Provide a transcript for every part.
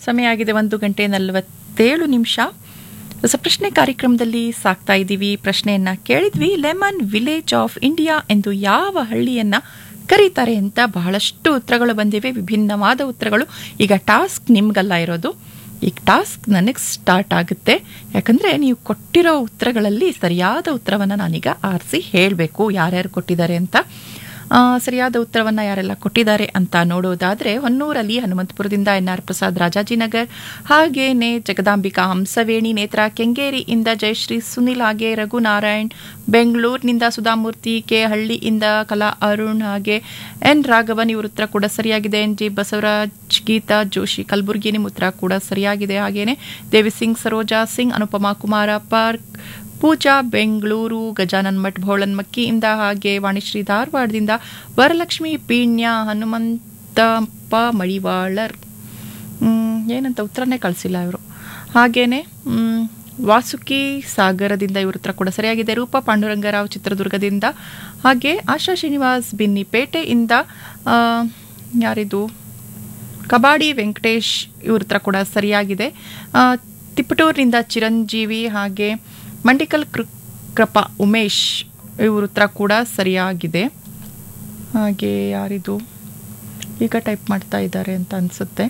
ಸಮಯ ಆಗಿದೆ ಒಂದು ಗಂಟೆ ನಲವತ್ತೇಳು ನಿಮಿಷ ರಸಪ್ರಶ್ನೆ ಕಾರ್ಯಕ್ರಮದಲ್ಲಿ ಸಾಕ್ತಾ ಇದ್ದೀವಿ ಪ್ರಶ್ನೆಯನ್ನ ಕೇಳಿದ್ವಿ ಲೆಮನ್ ವಿಲೇಜ್ ಆಫ್ ಇಂಡಿಯಾ ಎಂದು ಯಾವ ಹಳ್ಳಿಯನ್ನ ಕರೀತಾರೆ ಅಂತ ಬಹಳಷ್ಟು ಉತ್ತರಗಳು ಬಂದಿವೆ ವಿಭಿನ್ನವಾದ ಉತ್ತರಗಳು ಈಗ ಟಾಸ್ಕ್ ನಿಮ್ಗಲ್ಲ ಇರೋದು ಈಗ ಟಾಸ್ಕ್ ನನಗೆ ಸ್ಟಾರ್ಟ್ ಆಗುತ್ತೆ ಯಾಕಂದರೆ ನೀವು ಕೊಟ್ಟಿರೋ ಉತ್ತರಗಳಲ್ಲಿ ಸರಿಯಾದ ಉತ್ತರವನ್ನು ನಾನೀಗ ಆರಿಸಿ ಹೇಳಬೇಕು ಯಾರ್ಯಾರು ಕೊಟ್ಟಿದ್ದಾರೆ ಅಂತ ಆ, ಸರಿಯಾದ ಉತ್ತರವನ್ನು ಯಾರೆಲ್ಲ ಕೊಟ್ಟಿದ್ದಾರೆ ಅಂತ ನೋಡೋದಾದರೆ ಹೊನ್ನೂರಲ್ಲಿ ಹನುಮಂತಪುರದಿಂದ ಎನ್ ಆರ್ ಪ್ರಸಾದ್ ರಾಜಾಜಿನಗರ್ ಹಾಗೇನೆ ಜಗದಾಂಬಿಕಾ ಹಂಸವೇಣಿ ನೇತ್ರ ಕೆಂಗೇರಿಯಿಂದ ಜಯಶ್ರೀ ಸುನಿಲ್ ಹಾಗೆ ರಘುನಾರಾಯಣ್ ಬೆಂಗಳೂರಿನಿಂದ ಸುಧಾಮೂರ್ತಿ ಕೆ ಹಳ್ಳಿಯಿಂದ ಕಲಾ ಅರುಣ್ ಹಾಗೆ ಎನ್ ರಾಘವನ್ ಇವ್ರ ಉತ್ತರ ಕೂಡ ಸರಿಯಾಗಿದೆ ಎನ್ ಜಿ ಬಸವರಾಜ್ ಗೀತಾ ಜೋಶಿ ಕಲಬುರ್ಗಿ ನಿಮ್ಮ ಉತ್ತರ ಕೂಡ ಸರಿಯಾಗಿದೆ ಹಾಗೇನೆ ದೇವಿ ಸಿಂಗ್ ಸರೋಜಾ ಸಿಂಗ್ ಅನುಪಮಾ ಕುಮಾರ ಪಾರ್ಕ್ ಪೂಜಾ ಬೆಂಗಳೂರು ಗಜಾನನ್ ಮಠ್ ಭೋಳನ್ಮಕ್ಕಿಯಿಂದ ಹಾಗೆ ವಾಣಿಶ್ರೀ ಧಾರವಾಡದಿಂದ ವರಲಕ್ಷ್ಮಿ ಪೀಣ್ಯ ಹನುಮಂತಪ್ಪ ಮಡಿವಾಳರ್ ಮ್, ಏನಂತ ಉತ್ತರನೇ ಕಳಿಸಿಲ್ಲ ಇವರು ಹಾಗೇನೆ ಮ್, ವಾಸುಕಿ ಸಾಗರದಿಂದ ಇವ್ರ ಉತ್ತರ ಕೂಡ ಸರಿಯಾಗಿದೆ ರೂಪ ಪಾಂಡುರಂಗರಾವ್ ಚಿತ್ರದುರ್ಗದಿಂದ ಹಾಗೆ ಆಶಾ ಶ್ರೀನಿವಾಸ್ ಬಿನ್ನಿಪೇಟೆಯಿಂದ ಆ, ಯಾರಿದು ಕಬಾಡಿ ವೆಂಕಟೇಶ್ ಇವ್ರ ಹತ್ರ ಕೂಡ ಸರಿಯಾಗಿದೆ ಆ, ತಿಪಟೂರಿನಿಂದ ಚಿರಂಜೀವಿ ಹಾಗೆ ಮಂಡಿಕಲ್ ಕೃ ಕೃಪ ಉಮೇಶ್ ಇವ್ರ ಹತ್ರ ಕೂಡ ಸರಿಯಾಗಿದೆ ಹಾಗೆ ಯಾರಿದು ಈಗ ಟೈಪ್ ಮಾಡ್ತಾ ಇದ್ದಾರೆ ಅಂತ ಅನಿಸುತ್ತೆ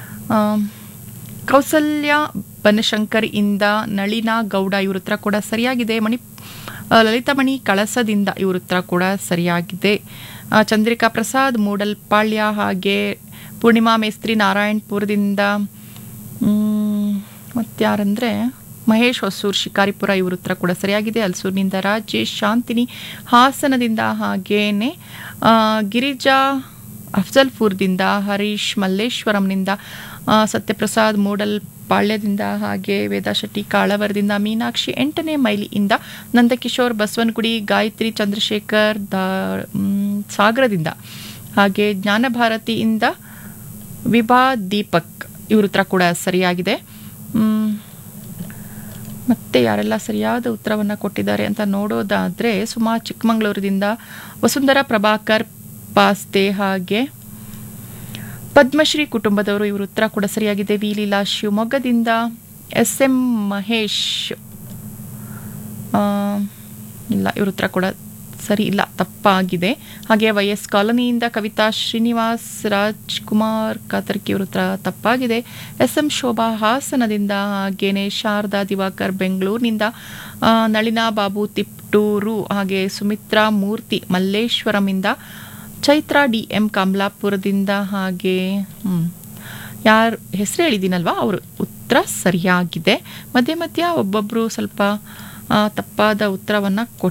ಕೌಸಲ್ಯ ಬನಶಂಕರ್ ಇಂದ ನಳಿನಾ ಗೌಡ ಇವ್ರ ಹತ್ರ ಕೂಡ ಸರಿಯಾಗಿದೆ ಮಣಿ ಆ, ಲಲಿತಮಣಿ ಕಳಸದಿಂದ ಇವ್ರ ಹತ್ರ ಕೂಡ ಸರಿಯಾಗಿದೆ ಆ, ಚಂದ್ರಿಕಾ ಪ್ರಸಾದ್ ಮೂಡಲ್ಪಾಳ್ಯ ಹಾಗೆ ಪೂರ್ಣಿಮಾ ಮೇಸ್ತ್ರಿ ನಾರಾಯಣಪುರದಿಂದ ಮ್, ಮತ್ಯಾರಂದ್ರೆ ಮಹೇಶ್ ಹೊಸೂರ್ ಶಿಕಾರಿಪುರ ಇವ್ರ ಉತ್ತರ ಕೂಡ ಸರಿಯಾಗಿದೆ ಅಲ್ಸೂರಿನಿಂದ ರಾಜೇಶ್ ಶಾಂತಿನಿ ಹಾಸನದಿಂದ ಹಾಗೇನೆ ಆ, ಗಿರಿಜಾ ಅಫ್ಜಲ್ಪುರದಿಂದ ಹರೀಶ್ ಮಲ್ಲೇಶ್ವರಂನಿಂದ ಆ, ಸತ್ಯಪ್ರಸಾದ್ ಮೂಡಲ್ ಪಾಳ್ಯದಿಂದ ಹಾಗೆ ವೇದಾ ಶೆಟ್ಟಿ ಕಾಳವರದಿಂದ ಮೀನಾಕ್ಷಿ ಎಂಟನೇ ಮೈಲಿಯಿಂದ ನಂದಕಿಶೋರ್ ಬಸವನಗುಡಿ ಗಾಯತ್ರಿ ಚಂದ್ರಶೇಖರ್ ದಾ ಮ್, ಸಾಗರದಿಂದ ಹಾಗೆ ಜ್ಞಾನಭಾರತಿಯಿಂದ ವಿಭಾ ದೀಪಕ್ ಇವ್ರ ಉತ್ತರ ಕೂಡ ಸರಿಯಾಗಿದೆ ಮ್, ಮತ್ತೆ ಯಾರೆಲ್ಲ ಸರಿಯಾದ ಉತ್ತರವನ್ನು ಕೊಟ್ಟಿದ್ದಾರೆ ಅಂತ ನೋಡೋದಾದರೆ ಸುಮಾ ಚಿಕ್ಕಮಗಳೂರದಿಂದ ವಸುಂಧರಾ ಪ್ರಭಾಕರ್ ಪಾಸ್ತೆ ಹಾಗೆ ಪದ್ಮಶ್ರೀ ಕುಟುಂಬದವರು ಇವ್ರ ಉತ್ತರ ಕೂಡ ಸರಿಯಾಗಿದೆ ವಿ ಲೀಲಾ ಶಿವಮೊಗ್ಗದಿಂದ ಎಸ್ ಎಂ ಮಹೇಶ್ ಆ, ಇಲ್ಲ ಇವ್ರ ಉತ್ತರ ಕೂಡ ಸರಿ ಇಲ್ಲ ತಪ್ಪಾಗಿದೆ ಹಾಗೆ ವೈ ಎಸ್ ಕಾಲೋನಿಯಿಂದ ಕವಿತಾ ಶ್ರೀನಿವಾಸ್ ರಾಜ್ಕುಮಾರ್ ಕಾತರ್ಕಿ ಇವ್ರ ಉತ್ತರ ತಪ್ಪಾಗಿದೆ ಎಸ್ ಎಂ ಶೋಭಾ ಹಾಸನದಿಂದ ಹಾಗೇನೆ ಶಾರದಾ ದಿವಾಕರ್ ಬೆಂಗಳೂರಿನಿಂದ ಆ, ನಳಿನಾ ಬಾಬು ತಿಪ್ಟೂರು ಹಾಗೆ ಸುಮಿತ್ರಾ ಮೂರ್ತಿ ಮಲ್ಲೇಶ್ವರಮಿಂದ ಚೈತ್ರ ಡಿ ಎಂ ಕಮಲಾಪುರದಿಂದ ಹಾಗೆ ಹ್ಮ್, ಯಾರು ಹೆಸರು ಹೇಳಿದ್ದೀನಲ್ವಾ ಅವರು ಉತ್ತರ ಸರಿಯಾಗಿದೆ ಮಧ್ಯೆ ಮಧ್ಯ ಒಬ್ಬೊಬ್ಬರು ಸ್ವಲ್ಪ ಆ, ತಪ್ಪಾದ ಉತ್ತರವನ್ನು